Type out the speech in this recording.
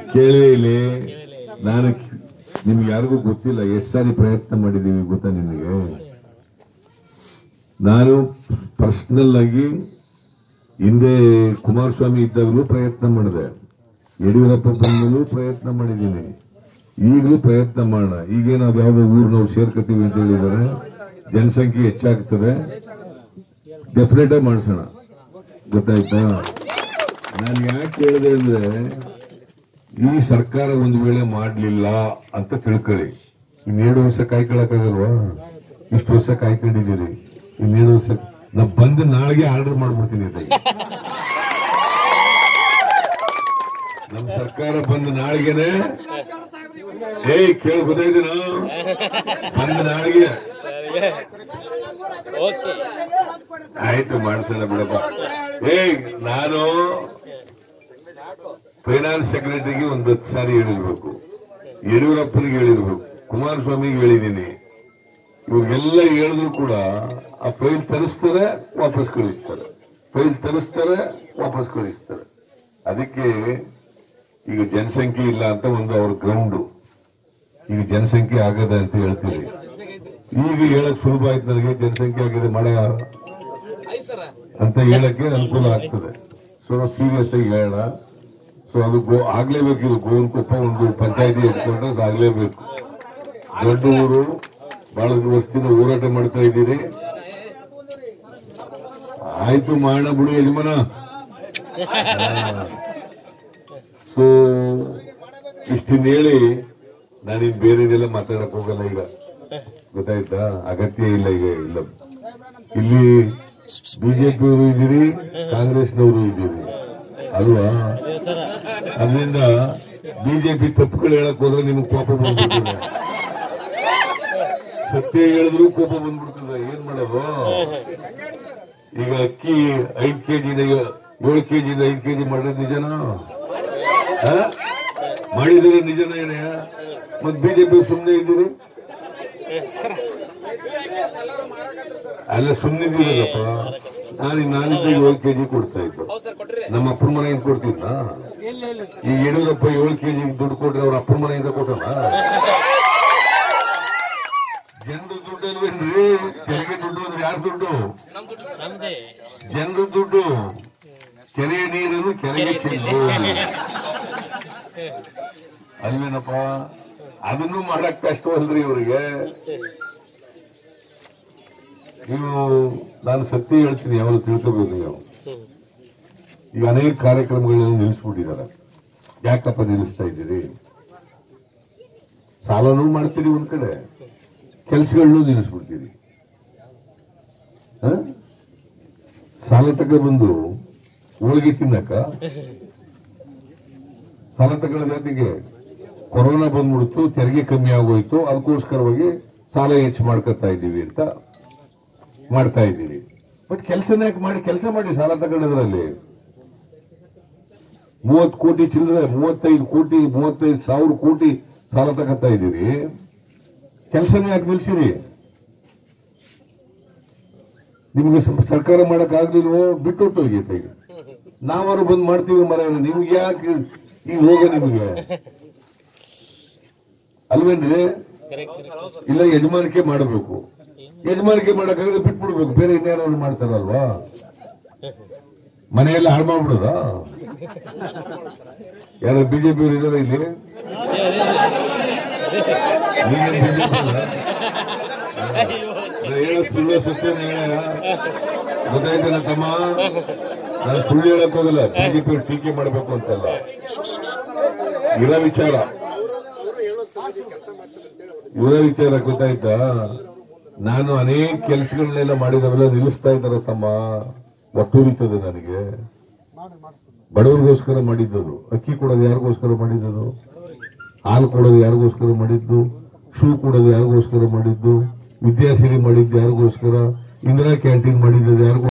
ಕೇಳಿ ಇಲ್ಲಿ ನಾನು ನಿಮ್ಗೆ ಯಾರಿಗೂ ಗೊತ್ತಿಲ್ಲ ಎಷ್ಟು ಸಾರಿ ಪ್ರಯತ್ನ ಮಾಡಿದೀವಿ ಗೊತ್ತಾ ನಿನಗೆ ನಾನು ಪರ್ಸನಲ್ ಆಗಿ ಹಿಂದೆ ಕುಮಾರಸ್ವಾಮಿ ಇದ್ದಾಗಲೂ ಪ್ರಯತ್ನ ಮಾಡಿದೆ ಯಡಿಯೂರಪ್ಪ ಬಂದಲೂ ಪ್ರಯತ್ನ ಮಾಡಿದ್ದೀನಿ ಈಗಲೂ ಪ್ರಯತ್ನ ಮಾಡೋಣ ಈಗೇನು ಅದು ಯಾವುದೋ ಊರು ನಾವು ಸೇರ್ಕತೀವಿ ಅಂತ ಹೇಳಿದ್ದಾರೆ ಜನಸಂಖ್ಯೆ ಹೆಚ್ಚಾಗ್ತದೆ ಡೆಫಿನೆಟ್ ಆಗಿ ಮಾಡಿಸೋಣ ಗೊತ್ತಾಯ್ತಾ ನಾನು ಯಾಕೆ ಹೇಳಿದೆ ಅಂದ್ರೆ ಈ ಸರ್ಕಾರ ಒಂದು ವೇಳೆ ಮಾಡಲಿಲ್ಲ ಅಂತ ತಿಳ್ಕೊಳ್ಳಿ ಇನ್ನೇಳು ವರ್ಷ ಕಾಯ್ಕೊಳಕ್ಕಾಗಲ್ವಾ ಇಷ್ಟು ವರ್ಷ ಕಾಯ್ಕೊಂಡಿದ್ದೀರಿ ಇನ್ನೇಳು ವರ್ಷ ನಾ ಬಂದು ನಾಳೆಗೆ ಆರ್ಡರ್ ಮಾಡ್ಬಿಡ್ತೀನಿ ಅದಕ್ಕೆ ನಮ್ಮ ಸರ್ಕಾರ ಬಂದು ನಾಳೆಗೆನೆ ಏಯ್ ಕೇಳಿ ಗೊತ್ತಾಯ್ತೀನ ಬಂದು ನಾಳೆಗೆ ಓಕೆ ಆಯ್ತು ಮಾಡ್ಸೋಣ ಬಿಡಪ್ಪ ಏಯ್ ನಾನು ಫೈನಾನ್ಸ್ ಸೆಕ್ರೆಟರಿಗೆ ಒಂದು ಹತ್ತು ಸಾರಿ ಹೇಳಿರ್ಬೇಕು ಯಡಿಯೂರಪ್ಪನಿಗೆ ಹೇಳಿರ್ಬೇಕು ಕುಮಾರಸ್ವಾಮಿಗೆ ಹೇಳಿದ್ದೀನಿ ಇವ್ರಿಗೆಲ್ಲ ಹೇಳಿದ್ರು ಕೂಡ ಆ ಫೈಲ್ ತರಿಸ್ತಾರೆ ವಾಪಸ್ ಕಳಿಸ್ತಾರೆ ಫೈಲ್ ತರಿಸ್ತಾರೆ ವಾಪಸ್ ಕಳಿಸ್ತಾರೆ ಅದಕ್ಕೆ ಈಗ ಜನಸಂಖ್ಯೆ ಇಲ್ಲ ಅಂತ ಒಂದು ಅವ್ರ ಗ್ರೌಂಡು ಈಗ ಜನಸಂಖ್ಯೆ ಆಗದ ಅಂತ ಹೇಳ್ತೀವಿ ಈಗ ಹೇಳಕ್ ಸುಲಭ ಆಯ್ತು ನನಗೆ ಜನಸಂಖ್ಯೆ ಆಗಿದೆ ಮಳೆ ಆಯ್ತು ಸರ ಅಂತ ಹೇಳಕ್ಕೆ ಅನುಕೂಲ ಆಗ್ತದೆ ಸೊ ಸೀರಿಯಸ್ ಆಗಿ ಹೇಳೋಣ ಸೊ ಅದು ಗೋ ಆಗ್ಲೇಬೇಕು ಇದು ಗೋವಿನಕೊಪ್ಪ ಒಂದು ಪಂಚಾಯತಿ ಹೆಡ್ ಕ್ವಾರ್ಟರ್ಸ್ ಆಗ್ಲೇಬೇಕು ದೊಡ್ಡ ಊರು ಬಹಳ ವರ್ಷದಿಂದ ಹೋರಾಟ ಮಾಡ್ತಾ ಇದ್ದೀರಿ ಆಯ್ತು ಮಾಡೋಣ ಬಿಡು ಯಜಮಾನ ಸೊ ಇಷ್ಟಿನ್ ಹೇಳಿ ನಾನಿನ್ ಬೇರೆದೆಲ್ಲ ಮಾತಾಡಕ್ ಹೋಗಲ್ಲ ಈಗ ಗೊತ್ತಾಯ್ತಾ ಅಗತ್ಯ ಇಲ್ಲ ಈಗ ಇಲ್ಲ ಇಲ್ಲಿ ಬಿಜೆಪಿಯವರು ಇದ್ದೀರಿ ಕಾಂಗ್ರೆಸ್ನವರು ಇದ್ದೀರಿ ಅಲ್ವಾ ಸರ ಅದರಿಂದ ಬಿಜೆಪಿ ತಪ್ಪುಗಳು ಹೇಳಕ್ ಹೋದ್ರೆ ನಿಮ್ಗೆ ಕೋಪ ಬಂದ್ಬಿಡ್ತದೆ ಸತ್ಯ ಹೇಳಿದ್ರು ಕೋಪ ಬಂದ್ಬಿಡ್ತದೆ ಏನ್ ಮಾಡೋದು ಈಗ ಅಕ್ಕಿ ಐದ್ ಕೆಜಿಯಿಂದ ಏಳು ಕೆಜಿಯಿಂದ ಐದ್ ಕೆಜಿ ಮಾಡೋದು ನಿಜನಾ ಆ? ಮಾಡಿದ್ರೆ ನಿಜನ ಏನೇ ಮತ್ ಬಿಜೆಪಿ ಸುಮ್ಮನೆ ಇದ್ದೀರಿ ಅಲ್ಲ ಸುಮ್ಮನಿದ್ದೀರಲ್ಲಪ್ಪ ನಾನು ನಾನಿದ್ದಾಗ ಏಳು ಕೆಜಿ ಕೊಡ್ತಾ ಇದ್ದು ಹೌದು ಸರ್ ಕೊಟ್ರಿ ನಮ್ಮ ಅಪ್ಪನ ಮನೆಯಿಂದ ಕೊಡ್ತಿದ್ನ ಈ ಯಡಿಯೂರಪ್ಪ ಏಳು ಕೆಜಿ ದುಡ್ಡು ಕೊಟ್ರೆ ಅವ್ರ ಅಪ್ಪನ ಮನೆಯಿಂದ ಕೊಟ್ಟನ ಜನರ ದುಡ್ಡು ಅಲ್ವೇನ್ರಿ ತೆರಿಗೆ ದುಡ್ಡು ಅಂದ್ರೆ ಯಾರ ದುಡ್ಡು ನಮ್ ದುಡ್ಡು ನಮ್ದೇ ಜನರ ದುಡ್ಡು ಕೆರೆಯ ನೀರನ್ನು ಕೆರೆಗೆ ಚೆಲ್ಲು ಅಲ್ವೇನಪ್ಪ ಅದನ್ನು ಮಾಡಕ್ ಕಷ್ಟವಲ್ರಿ ಇವರಿಗೆ ನೀವು ನಾನು ಸತ್ಯ ಹೇಳ್ತೀನಿ ಯಾವಾಗ ತಿಳ್ಕೋಬೇಕು ನೀವು ಈಗ ಅನೇಕ ಕಾರ್ಯಕ್ರಮಗಳನ್ನ ನಿಲ್ಲಿಸ್ಬಿಟ್ಟಿದ್ದಾರೆ ಯಾಕಪ್ಪ ನಿಲ್ಲಿಸ್ತಾ ಇದ್ದೀರಿ ಸಾಲನೂ ಮಾಡ್ತೀರಿ ಒಂದ್ ಕಡೆ ಕೆಲಸಗಳನ್ನೂ ನಿಲ್ಲಿಸ್ಬಿಡ್ತೀರಿ ಹ? ಸಾಲ ತಗೊಂಡ್ಬಂದು ಹೋಳಿಗೆ ತಿನ್ನಕ ಸಾಲ ತಗೊಳ್ಳೋದು ಯಾತಿಗೆ ಕೊರೋನಾ ಬಂದ್ಬಿಡ್ತು ತೆರಿಗೆ ಕಮ್ಮಿ ಆಗೋಯ್ತು ಅದಕ್ಕೋಸ್ಕರವಾಗಿ ಸಾಲ ಹೆಚ್ಚು ಮಾಡ್ಕೊತಾ ಇದ್ದೀವಿ ಅಂತ ಮಾಡ್ತಾ ಇದ್ದೀವಿ ಬಟ್ ಕೆಲಸನ ಯಾಕೆ ಮಾಡಿ ಕೆಲಸ ಮಾಡಿ ಸಾಲ ತಗೊಳ್ಳೋದ್ರಲ್ಲಿ ಮೂವತ್ತು ಕೋಟಿ ಚಿಲ್ಲರೆ ಮೂವತ್ತೈದು ಕೋಟಿ ಮೂವತ್ತೈದು ಸಾವಿರ ಕೋಟಿ ಸಾಲ ತಗೋತಾ ಇದ್ದೀರಿ ಕೆಲಸನ ಯಾಕೆ ನಿಲ್ಸಿರಿ ನಿಮ್ಗೆ ಸ- ಸರ್ಕಾರ ಮಾಡಕ್ ಆಗ್ಲಿಲ್ವೋ ಬಿಟ್ಟು ಹೋಗೈತೆ ಈಗ ನಾವಾರು ಬಂದ್ ಮಾಡ್ತೀವಿ ಮರ ನಿಮ್ಗೆ ಯಾಕೆ ಈಗ ಹೋಗ ನಿಮ್ಗೆ ಅಲ್ವೇನ್ರಿ ಕರೆಕ್ಟ್ ಇಲ್ಲ ಯಜಮಾನಿಕೆ ಮಾಡಬೇಕು ಯಜಮಾನಿಕೆ ಮಾಡಕ್ಕಾಗದೆ ಬಿಟ್ಬಿಡ್ಬೇಕು ಬೇರೆ ಇನ್ಯಾರು ಮಾಡ್ತಾರಲ್ವಾ ಮನೆಯೆಲ್ಲ ಹಾಳು ಮಾಡ್ಬಿಡೋದ ಯಾರು ಬಿಜೆಪಿ ಅವರು ಇದಾರೆ ಇಲ್ಲಿ ನೀನೇನ್ BJP ಅವ್ರಾ? ನಾನು ಹೇಳೋ ಸುಳ್ಳು ಸತ್ಯ ಹೇಳ ಗೊತ್ತಾಯ್ತಾನ ತಮ್ಮ ನಾನು ಸುಳ್ಳು ಹೇಳಕ್ ಹೋಗಲ್ಲ ಬಿಜೆಪಿ ಟೀಕೆ ಮಾಡಬೇಕು ಅಂತಲ್ಲ ಇರೋ ವಿಚಾರ ಇರೋ ವಿಚಾರ ಗೊತ್ತಾಯ್ತಾ ನಾನು ಅನೇಕ ಕೆಲಸಗಳನ್ನೆಲ್ಲ ಮಾಡಿದವೆಲ್ಲ ನಿಲ್ಲಿಸ್ತಾ ಇದ್ದಾರೆ ತಮ್ಮ ಒಟ್ಟುರಿತದೆ ನನಗೆ ಬಡವರಿಗೋಸ್ಕರ ಮಾಡಿದ್ದದು ಅಕ್ಕಿ ಕೊಡೋದು ಯಾರಿಗೋಸ್ಕರ ಮಾಡಿದ್ದದು ಹಾಲು ಕೊಡೋದು ಯಾರಿಗೋಸ್ಕರ ಮಾಡಿದ್ದು ಶೂ ಕೊಡೋದು ಯಾರಿಗೋಸ್ಕರ ಮಾಡಿದ್ದು ವಿದ್ಯಾಸಿರಿ ಮಾಡಿದ್ದು ಯಾರಿಗೋಸ್ಕರ ಇಂದಿರಾ ಕ್ಯಾಂಟೀನ್ ಮಾಡಿದ್ದು ಯಾರಿಗೋಸ್ಕರ